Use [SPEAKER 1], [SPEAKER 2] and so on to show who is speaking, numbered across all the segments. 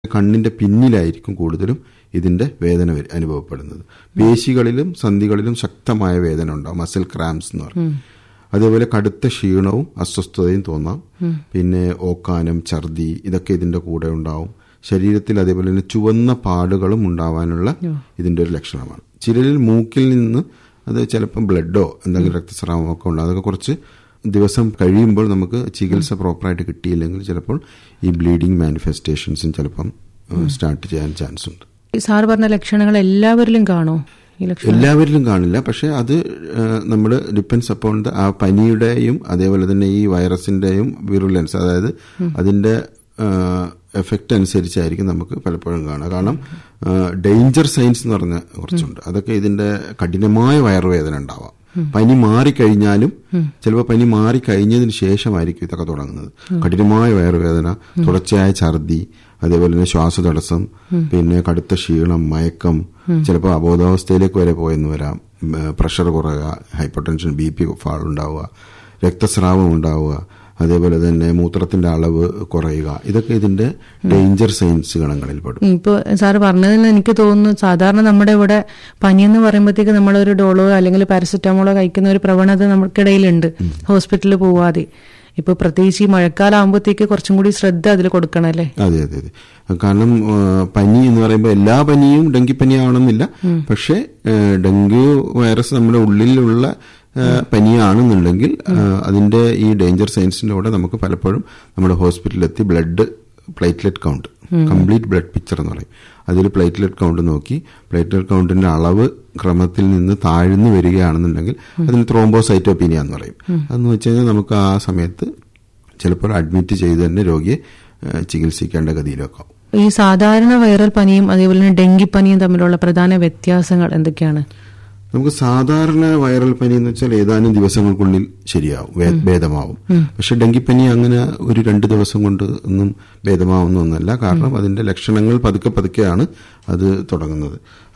[SPEAKER 1] കണ്ണിന്റെ പിന്നിലായിരിക്കും കൂടുതലും ഇതിന്റെ വേദന വര- അനുഭവപ്പെടുന്നത് പേശികളിലും സന്ധികളിലും ശക്തമായ വേദന ഉണ്ടാവും മസിൽ ക്രാംസ് എന്ന് പറയും അതേപോലെ കടുത്ത ക്ഷീണവും അസ്വസ്ഥതയും തോന്നാം പിന്നെ ഓക്കാനം ഛർദി ഇതൊക്കെ ഇതിന്റെ കൂടെ ഉണ്ടാവും ശരീരത്തിൽ അതേപോലെ തന്നെ ചുവന്ന പാടുകളും ഉണ്ടാവാനുള്ള ഇതിന്റെ ഒരു ലക്ഷണമാണ് ചിലരിൽ മൂക്കിൽ നിന്ന് അത് ചിലപ്പം ബ്ലഡോ എന്തെങ്കിലും രക്തസ്രാവമോ ഒക്കെ ഉണ്ടാകും അതൊക്കെ കുറച്ച് ദിവസം കഴിയുമ്പോൾ നമുക്ക് ചികിത്സ പ്രോപ്പറായിട്ട് കിട്ടിയില്ലെങ്കിൽ ചിലപ്പോൾ ഈ ബ്ലീഡിംഗ് മാനിഫെസ്റ്റേഷൻസും ചിലപ്പം സ്റ്റാർട്ട് ചെയ്യാൻ ചാൻസ് ഉണ്ട്
[SPEAKER 2] ഈ സാറ് പറഞ്ഞ ലക്ഷണങ്ങൾ എല്ലാവരിലും കാണോ ഈ ലക്ഷണം
[SPEAKER 1] എല്ലാവരിലും കാണില്ല പക്ഷെ അത് നമ്മൾ ഡിപ്പെൻസ് അപ്പോൺ ദ ആ പനിയുടെയും അതേപോലെ തന്നെ ഈ വൈറസിന്റെയും വിറുലൻസ് അതായത് അതിന്റെ എഫക്റ്റ് അനുസരിച്ചായിരിക്കും നമുക്ക് പലപ്പോഴും കാണുക കാരണം ഡേഞ്ചർ സൈൻസ് എന്ന് പറഞ്ഞ കുറച്ചുണ്ട് അതൊക്കെ ഇതിന്റെ കഠിനമായ വയറുവേദന ഉണ്ടാവാം പനി മാറിക്കഴിഞ്ഞാലും ചിലപ്പോൾ പനി മാറിക്കഴിഞ്ഞതിന് ശേഷമായിരിക്കും ഇതൊക്കെ തുടങ്ങുന്നത് കഠിനമായ വയറുവേദന തുടർച്ചയായ ഛർദി അതേപോലെ തന്നെ ശ്വാസതടസ്സം പിന്നെ കടുത്ത ക്ഷീണം മയക്കം ചിലപ്പോൾ അബോധാവസ്ഥയിലേക്ക് വരെ പോയെന്ന് വരാം പ്രഷർ കുറയുക hypertension B P fall ഉണ്ടാവുക രക്തസ്രാവം ഉണ്ടാവുക അതേപോലെ തന്നെ മൂത്രത്തിന്റെ അളവ് കുറയുക ഇതൊക്കെ ഇതിന്റെ ഡേഞ്ചർ സൈൻസ് ഗണങ്ങളിൽ പെടും
[SPEAKER 2] ഇപ്പൊ സാറ് പറഞ്ഞതിൽ നിന്ന് എനിക്ക് തോന്നുന്നു സാധാരണ നമ്മുടെ ഇവിടെ പനിയെന്ന് പറയുമ്പോഴത്തേക്ക് നമ്മളൊരു ഡോളോ അല്ലെങ്കിൽ പാരസെറ്റാമോളോ കഴിക്കുന്ന ഒരു പ്രവണത നമുക്കിടയിലുണ്ട് ഹോസ്പിറ്റലിൽ പോവാതെ ഇപ്പൊ പ്രത്യേകിച്ച് ഈ മഴക്കാലം ആകുമ്പോഴത്തേക്ക് കുറച്ചും കൂടി ശ്രദ്ധ അതിൽ കൊടുക്കണല്ലേ
[SPEAKER 1] അതെ അതെ അതെ കാരണം ആ, പനി എന്ന് പറയുമ്പോൾ എല്ലാ പനിയും ഡെങ്കിപ്പനി ആവണമെന്നില്ല പക്ഷേ ആ, ഡെങ്കു വൈറസ് നമ്മുടെ ഉള്ളിലുള്ള ആ, പനിയാണെന്നുണ്ടെങ്കിൽ ആ, അതിന്റെ ഈ ഡേഞ്ചർ സയൻസിന്റെ കൂടെ നമുക്ക് പലപ്പോഴും നമ്മുടെ ഹോസ്പിറ്റലിലെത്തി blood platelet count complete blood picture എന്ന് പറയും അതിൽ പ്ലേറ്റ്ലെറ്റ് കൗണ്ട് നോക്കി പ്ലേറ്റ്ലെറ്റ് കൗണ്ടിന്റെ അളവ് ക്രമത്തിൽ നിന്ന് താഴ്ന്നു വരികയാണെന്നുണ്ടെങ്കിൽ അതിന് ത്രോംബോസൈറ്റോപീനിയ എന്ന് പറയും അതെന്ന് വെച്ച് കഴിഞ്ഞാൽ നമുക്ക് ആ സമയത്ത് ചിലപ്പോൾ അഡ്മിറ്റ് ചെയ്ത് തന്നെ രോഗിയെ ആ, ചികിത്സിക്കേണ്ട ഗതിയിലൊക്കെ ആവും
[SPEAKER 2] ഈ സാധാരണ വൈറൽ പനിയും അതേപോലെ തന്നെ ഡെങ്കിപ്പനിയും തമ്മിലുള്ള പ്രധാന വ്യത്യാസങ്ങൾ എന്തൊക്കെയാണ്
[SPEAKER 1] നമുക്ക് സാധാരണ വൈറൽ പനി എന്ന് വെച്ചാൽ ഏതാനും ദിവസങ്ങൾക്കുള്ളിൽ ശരിയാവും വേ- ഭേദമാവും പക്ഷെ ഡെങ്കിപ്പനി അങ്ങനെ ഒരു രണ്ട് ദിവസം കൊണ്ട് ഒന്നും ഭേദമാവുന്ന ഒന്നല്ല കാരണം അതിന്റെ ലക്ഷണങ്ങൾ പതുക്കെ പതുക്കെയാണ് അത് തുടങ്ങുന്നത്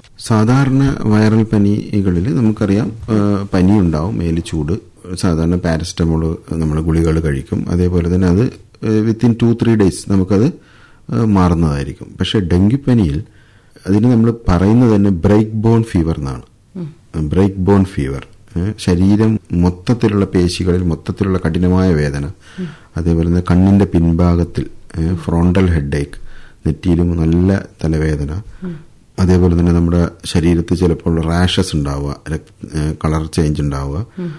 [SPEAKER 1] സാധാരണ വൈറൽ പനികളിൽ നമുക്കറിയാം ആ, പനി ഉണ്ടാവും മേല് ചൂട് സാധാരണ പാരസ്റ്റമോൾ നമ്മൾ ഗുളികൾ കഴിക്കും അതേപോലെ തന്നെ അത് വിത്തിൻ ടു ത്രീ ഡേയ്സ് നമുക്കത് ആ, മാറുന്നതായിരിക്കും പക്ഷെ ഡെങ്കിപ്പനിയിൽ അതിന് നമ്മൾ പറയുന്നത് തന്നെ ബ്രേക്ക് ബോൺ ഫീവർ എന്നാണ് ബ്രേക്ക് ബോൺ ഫീവർ ഏഹ് ശരീരം മൊത്തത്തിലുള്ള പേശികളിൽ മൊത്തത്തിലുള്ള കഠിനമായ വേദന അതേപോലെ തന്നെ കണ്ണിന്റെ പിൻഭാഗത്തിൽ ഫ്രോണ്ടൽ ഹെഡേക്ക് നെറ്റിയിലും നല്ല തലവേദന അതേപോലെ തന്നെ നമ്മുടെ ശരീരത്തിൽ ചിലപ്പോൾ റാഷസ് ഉണ്ടാവുക കളർ ചേഞ്ച് ഉണ്ടാവുക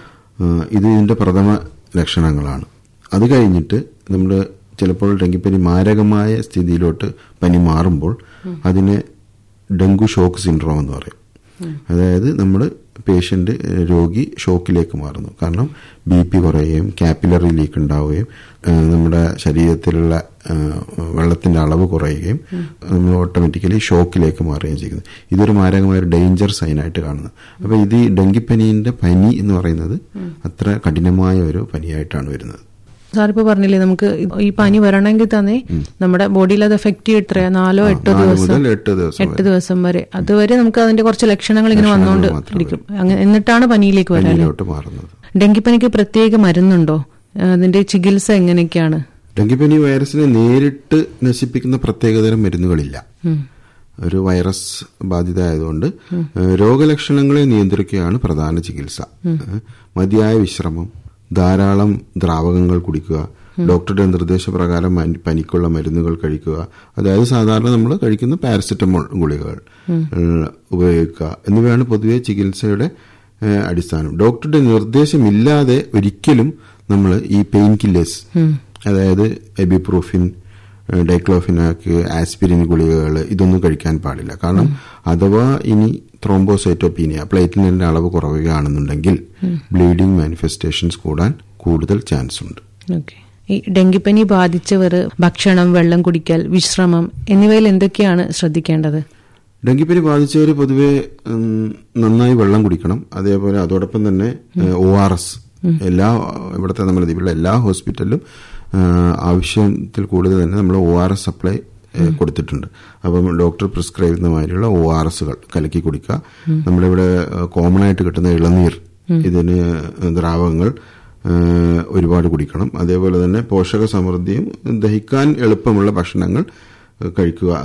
[SPEAKER 1] ഏഹ് ഇത് ഇതിന്റെ പ്രഥമ ലക്ഷണങ്ങളാണ് അത് കഴിഞ്ഞിട്ട് നമ്മൾ ചിലപ്പോൾ ഡെങ്കിപ്പനി മാരകമായ സ്ഥിതിയിലോട്ട് പനി മാറുമ്പോൾ അതിനെ ഡെങ്കു ഷോക്ക് സിൻഡ്രോം എന്ന് പറയും അതായത് നമ്മൾ പേഷ്യന്റ് ഏഹ്, രോഗി ഷോക്കിലേക്ക് മാറുന്നു കാരണം ബി പി കുറയുകയും കാപ്പിലറി ലീക്ക് ഉണ്ടാവുകയും ഏഹ്, നമ്മുടെ ശരീരത്തിലുള്ള ഏഹ്, വെള്ളത്തിന്റെ അളവ് കുറയുകയും നമ്മൾ ഓട്ടോമാറ്റിക്കലി ഷോക്കിലേക്ക് മാറുകയും ചെയ്യുന്നു ഇതൊരു മാരകമായ ഒരു ഡേഞ്ചർ സൈനായിട്ട് കാണുന്നത് അപ്പൊ ഇത് ഈ ഡെങ്കിപ്പനീന്റെ പനി എന്ന് പറയുന്നത് അത്ര കഠിനമായ ഒരു പനിയായിട്ടാണ് വരുന്നത്
[SPEAKER 2] സാറിപ്പോ പറഞ്ഞില്ലേ നമുക്ക് ഈ പനി വരണമെങ്കിൽ തന്നെ നമ്മുടെ ബോഡിയിൽ അത് എഫക്ട് ചെയ്യത്രയാ നാലോ എട്ടോ
[SPEAKER 1] നാല്
[SPEAKER 2] ദിവസം
[SPEAKER 1] മുതൽ എട്ട് ദിവസം
[SPEAKER 2] എട്ട് ദിവസം വരെ അതുവരെ നമുക്ക് അതിന്റെ കുറച്ച് ലക്ഷണങ്ങൾ ഇങ്ങനെ വന്നുകൊണ്ട്
[SPEAKER 1] മാത്രമേ
[SPEAKER 2] ഇരിക്കും അങ്ങനെ എന്നിട്ടാണ് പനിയിലേക്ക് വരാൻ
[SPEAKER 1] പനിയിലോട്ട് മാറുന്നത്
[SPEAKER 2] ഡെങ്കിപ്പനിക്ക് പ്രത്യേക മരുന്നുണ്ടോ അതിന്റെ ചികിത്സ എങ്ങനെയൊക്കെയാണ്
[SPEAKER 1] ഡെങ്കിപ്പനി വൈറസിനെ നേരിട്ട് നശിപ്പിക്കുന്ന പ്രത്യേകതരം മരുന്നുകളില്ല
[SPEAKER 2] ഉം.
[SPEAKER 1] ഒരു വൈറസ് ബാധിത ആയതുകൊണ്ട് ഏഹ്, രോഗലക്ഷണങ്ങളെ നിയന്ത്രിക്കുകയാണ് പ്രധാന ചികിത്സ ഏഹ്, മതിയായ വിശ്രമം ധാരാളം ദ്രാവകങ്ങൾ കുടിക്കുക ഡോക്ടറുടെ നിർദ്ദേശപ്രകാരം മനി- പനിക്കുള്ള മരുന്നുകൾ കഴിക്കുക അതായത് സാധാരണ നമ്മൾ കഴിക്കുന്ന പാരസെറ്റമോൾ ഗുളികകൾ ഏഹ്, ഉപയോഗിക്കുക എന്നിവയാണ് പൊതുവെ ചികിത്സയുടെ ഏഹ്, അടിസ്ഥാനം ഡോക്ടറുടെ നിർദ്ദേശമില്ലാതെ ഒരിക്കലും നമ്മൾ ഈ പെയിൻ കില്ലേഴ്സ് അതായത് എബിപ്രൂഫിൻ ഡൈക്ലോഫിനാക്ക് ആസ്പിരിൻ ഗുളികകൾ ഇതൊന്നും കഴിക്കാൻ പാടില്ല കാരണം അഥവാ ഇനി ത്രോംബോസൈറ്റോപീനിയ പ്ലേറ്റിനിന്റെ അളവ് കുറയുകയാണെന്നുണ്ടെങ്കിൽ ബ്ലീഡിംഗ് മാനിഫെസ്റ്റേഷൻസ് കൂടാൻ കൂടുതൽ ചാൻസ് ഉണ്ട്
[SPEAKER 2] ഓക്കെ ഈ ഡെങ്കിപ്പനി ബാധിച്ചവർ ഭക്ഷണം വെള്ളം കുടിക്കൽ വിശ്രമം എന്നിവയിൽ എന്തൊക്കെയാണ് ശ്രദ്ധിക്കേണ്ടത്
[SPEAKER 1] ഡെങ്കിപ്പനി ബാധിച്ചവർ പൊതുവെ ഉം, നന്നായി വെള്ളം കുടിക്കണം അതേപോലെ അതോടൊപ്പം തന്നെ ഒ ആർ എസ് എല്ലാ ഇവിടുത്തെ നമ്മുടെ ദ്വീപിലുള്ള എല്ലാ ഹോസ്പിറ്റലിലും ആ, ആവശ്യത്തിൽ കൂടുതൽ തന്നെ നമ്മൾ ഒ ആർ എസ് സപ്ലൈ ഏ, കൊടുത്തിട്ടുണ്ട് അപ്പം ഡോക്ടർ പ്രിസ്ക്രൈബ് ചെയ്യുന്ന മാതിരിയുള്ള ഒ ആർ എസുകൾ കലക്കി കുടിക്കുക നമ്മുടെ ഇവിടെ കോമൺ ആയിട്ട് കിട്ടുന്ന ഇളനീർ ഇതിന് ദ്രാവകങ്ങൾ ആ, ഒരുപാട് കുടിക്കണം അതേപോലെ തന്നെ പോഷക സമൃദ്ധിയും ദഹിക്കാൻ എളുപ്പമുള്ള ഭക്ഷണങ്ങൾ കഴിക്കുക